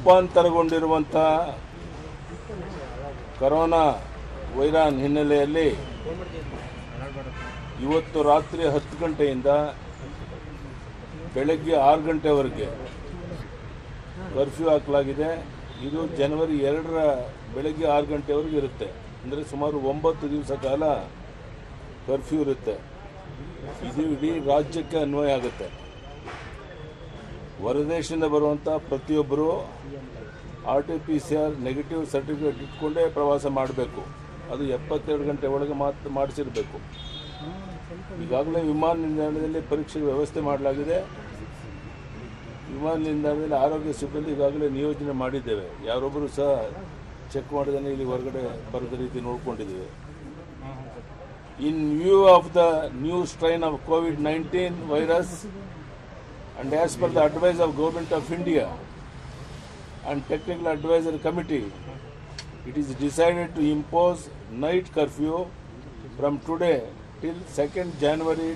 ರೂಪಾಂತರಗೊಂಡಿರುವಂಥ corona ವೈರಾನ್ ಹಿನ್ನೆಲೆಯಲ್ಲಿ ಇವತ್ತು ರಾತ್ರಿ ಹತ್ತು ಗಂಟೆಯಿಂದ ಬೆಳಗ್ಗೆ ಆರು ಗಂಟೆವರೆಗೆ ಕರ್ಫ್ಯೂ ಹಾಕಲಾಗಿದೆ ಇದು ಜನವರಿ ಎರಡರ ಬೆಳಗ್ಗೆ ಆರು ಗಂಟೆವರೆಗೆ ಇರುತ್ತೆ ಅಂದರೆ ಸುಮಾರು ಒಂಬತ್ತು ದಿವಸ ಕಾಲ ಕರ್ಫ್ಯೂ ಇರುತ್ತೆ ಇದು ಇಡೀ ರಾಜ್ಯಕ್ಕೆ ಅನ್ವಯ ಆಗುತ್ತೆ ಹೊರದೇಶದಿಂದ ಬರುವಂಥ ಪ್ರತಿಯೊಬ್ಬರು R T P C R negative certificate ಇಟ್ಕೊಂಡೇ ಪ್ರವಾಸ ಮಾಡಬೇಕು ಅದು ಎಪ್ಪತ್ತೆರಡು ಗಂಟೆ ಒಳಗೆ ಮಾತ್ರ ಮಾಡಿಸಿರಬೇಕು ಈಗಾಗಲೇ ವಿಮಾನ ನಿಲ್ದಾಣದಲ್ಲಿ ಪರೀಕ್ಷೆಗೆ ವ್ಯವಸ್ಥೆ ಮಾಡಲಾಗಿದೆ ವಿಮಾನ ನಿಲ್ದಾಣದಲ್ಲಿ ಆರೋಗ್ಯ ಸಿಬ್ಬಂದಿ ಈಗಾಗಲೇ ನಿಯೋಜನೆ ಮಾಡಿದ್ದೇವೆ ಯಾರೊಬ್ಬರು ಸಹ ಚೆಕ್ ಮಾಡಿದಾನೆ ಇಲ್ಲಿ ಹೊರಗಡೆ ಬರದ ರೀತಿ ನೋಡ್ಕೊಂಡಿದ್ದೇವೆ in view of the new strain of COVID nineteen virus and as per the advice of Government of India and Technical Advisory Committee, it is decided to impose night curfew from today till 2nd January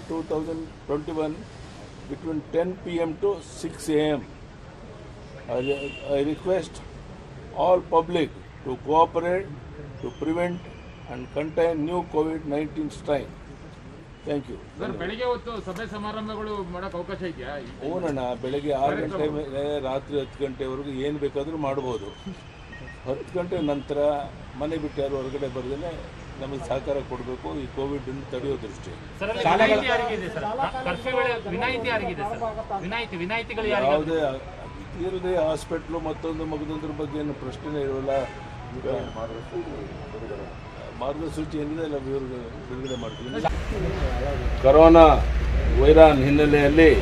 2021 between 10 pm to 6 am. I, re- I request all public to cooperate to prevent and contain new COVID-19 strain. Thank you. Sir ಬೆಳಿಗ್ಗೆ ಹೊತ್ತು ಸಭೆ ಸಮಾರಂಭಗಳು ಮಾಡಕ್ ಅವಕಾಶ ಇದೆಯಾ ಹೂನಣ್ಣ ಬೆಳಗ್ಗೆ ಆರು ಗಂಟೆ ಮೇಲೆ ರಾತ್ರಿ ಹತ್ತು ಗಂಟೆವರೆಗೂ ಏನು ಬೇಕಾದರೂ ಮಾಡ್ಬೋದು ಹತ್ತು ಗಂಟೆ ನಂತರ ಮನೆ ಬಿಟ್ಟು ಯಾರು ಹೊರಗಡೆ ಬರ್ದೇ ನಮಗೆ ಸಹಕಾರ ಕೊಡಬೇಕು ಈ ಕೋವಿಡ್ ತಡೆಯೋ ದೃಷ್ಟಿ ಸರ್ ಅಲ್ಲಿ ವಿನಾಯಿತಿ ಯಾರಿಗಿದೆ ಸರ್ ಕರ್ಫ್ಯೂ ವೇಳೆ ವಿನಾಯಿತಿ ಯಾರಿಗಿದೆ ಸರ್ ವಿನಾಯಿತಿ ವಿನಾಯಿತಿಗಳು ಯಾರಿಗೆ ಯಾವುದೇ ಇರದೆ ಹಾಸ್ಪಿಟ್ಲು ಮತ್ತೊಂದು ಮಗದೊಂದ್ರ ಬಗ್ಗೆ ಏನು ಪ್ರಶ್ನೆ ಇರೋಲ್ಲ ಮಾರ್ಗಸೂಚಿ ಏನಿದೆ ಎಲ್ಲ ಇವ್ರಿಗೆ ಬಿಡುಗಡೆ ಮಾಡ್ತೀವಿ ಕರೋನಾ ವೈರಾನ್ ಹಿನ್ನೆಲೆಯಲ್ಲಿ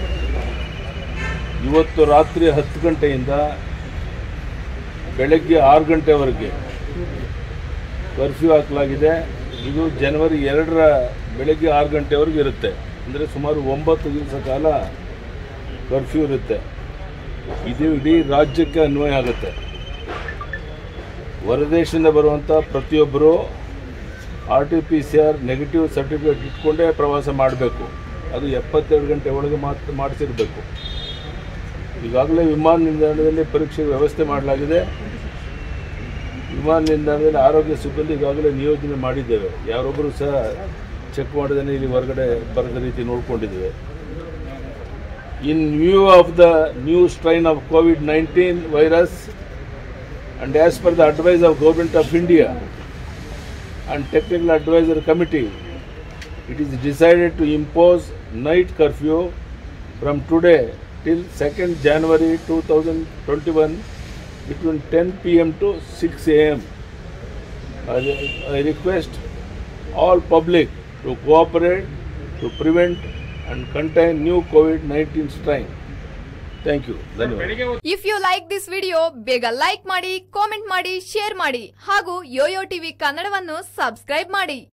ಇವತ್ತು ರಾತ್ರಿ ಹತ್ತು ಗಂಟೆಯಿಂದ ಬೆಳಗ್ಗೆ ಆರು ಗಂಟೆವರೆಗೆ ಕರ್ಫ್ಯೂ ಹಾಕಲಾಗಿದೆ ಇದು ಜನವರಿ ಎರಡರ ಬೆಳಗ್ಗೆ ಆರು ಗಂಟೆವರೆಗೆ ಇರುತ್ತೆ ಅಂದರೆ ಸುಮಾರು ಒಂಬತ್ತು ದಿವಸ ಕಾಲ ಕರ್ಫ್ಯೂ ಇರುತ್ತೆ ಇದು ಇಡೀ ರಾಜ್ಯಕ್ಕೆ ಅನ್ವಯ ಆಗುತ್ತೆ ಹೊರದೇಶದಿಂದ ಬರುವಂಥ ಪ್ರತಿಯೊಬ್ಬರು R T P C R negative certificate ಇಟ್ಕೊಂಡೇ ಪ್ರವಾಸ ಮಾಡಬೇಕು ಅದು ಎಪ್ಪತ್ತೆರಡು ಗಂಟೆ ಒಳಗೆ ಮಾತ್ರ ಮಾಡಿಸಿರಬೇಕು ಈಗಾಗಲೇ ವಿಮಾನ ನಿಲ್ದಾಣದಲ್ಲಿ ಪರೀಕ್ಷೆಗೆ ವ್ಯವಸ್ಥೆ ಮಾಡಲಾಗಿದೆ ವಿಮಾನ ನಿಲ್ದಾಣದಲ್ಲಿ ಆರೋಗ್ಯ ಸಿಬ್ಬಂದಿ ಈಗಾಗಲೇ ನಿಯೋಜನೆ ಮಾಡಿದ್ದೇವೆ ಯಾರೊಬ್ಬರು ಸಹ ಚೆಕ್ ಮಾಡಿದಾನೆ ಇಲ್ಲಿ ಹೊರಗಡೆ ಬರದ ರೀತಿ ನೋಡ್ಕೊಂಡಿದ್ದೇವೆ in view of the new strain of COVID nineteen virus and as per the advice of Government of India and Technical Advisory Committee, it is decided to impose night curfew from today till 2nd January 2021 between 10 pm to 6 am. I, I request all public to cooperate to prevent and contain new COVID-19 strain. Thank you. ಧನ್ಯವಾದ ಬೆಳಿಗ್ಗೆ ಹೊತ್ತು if you like this video ಬೇಗ like ಮಾಡಿ comment ಮಾಡಿ share ಮಾಡಿ ಹಾಗೂ Yoyo TV ಕನ್ನಡವನ್ನು subscribe ಮಾಡಿ